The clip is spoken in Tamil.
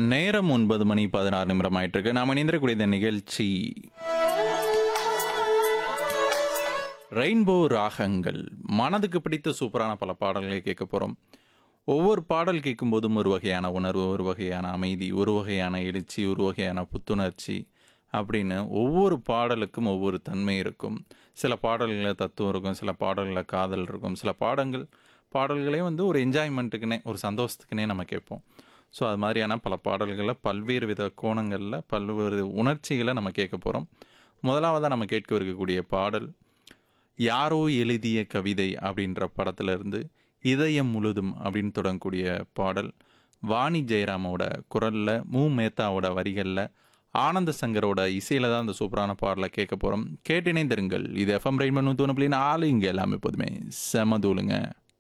நேரம் ஒன்பது மணி பதினாறு நிமிடம் ஆயிட்டு இருக்கு நாம் இணைந்திருக்கக்கூடிய இந்த நிகழ்ச்சி ரெயின்போ ராகங்கள் மனதுக்கு பிடித்த சூப்பரான பல பாடல்களை கேட்க போகிறோம் ஒவ்வொரு பாடல் கேட்கும்போதும் ஒரு வகையான உணர்வு ஒரு வகையான அமைதி ஒரு வகையான எழுச்சி ஒரு வகையான புத்துணர்ச்சி அப்படின்னு ஒவ்வொரு பாடலுக்கும் ஒவ்வொரு தன்மை இருக்கும் சில பாடல்களில் தத்துவம் இருக்கும் சில பாடல்களில் காதல் இருக்கும் சில பாடங்கள் பாடல்களே வந்து ஒரு என்ஜாய்மெண்ட்டுக்குனே ஒரு சந்தோஷத்துக்குனே நம்ம கேட்போம் ஸோ அது மாதிரியான பல பாடல்களை பல்வேறு வித கோணங்களில் பல்வேறு உணர்ச்சிகளை நம்ம கேட்க போகிறோம் முதலாவதாக நம்ம கேட்க இருக்கக்கூடிய பாடல் யாரோ எழுதிய கவிதை அப்படின்ற படத்திலிருந்து இதயம் முழுதும் அப்படின்னு தொடங்கக்கூடிய பாடல் வாணி ஜெயராமோட குரலில் மு மேத்தாவோட வரிகளில் ஆனந்த சங்கரோட இசையில் தான் அந்த சூப்பரான பாடலை கேட்க போகிறோம் கேட்டினை தருங்கள் இது எஃப்எம் ரெயின் பண்ணு தோணு நாலு இங்கே எல்லாமே எப்போதுமே செம தூளுங்க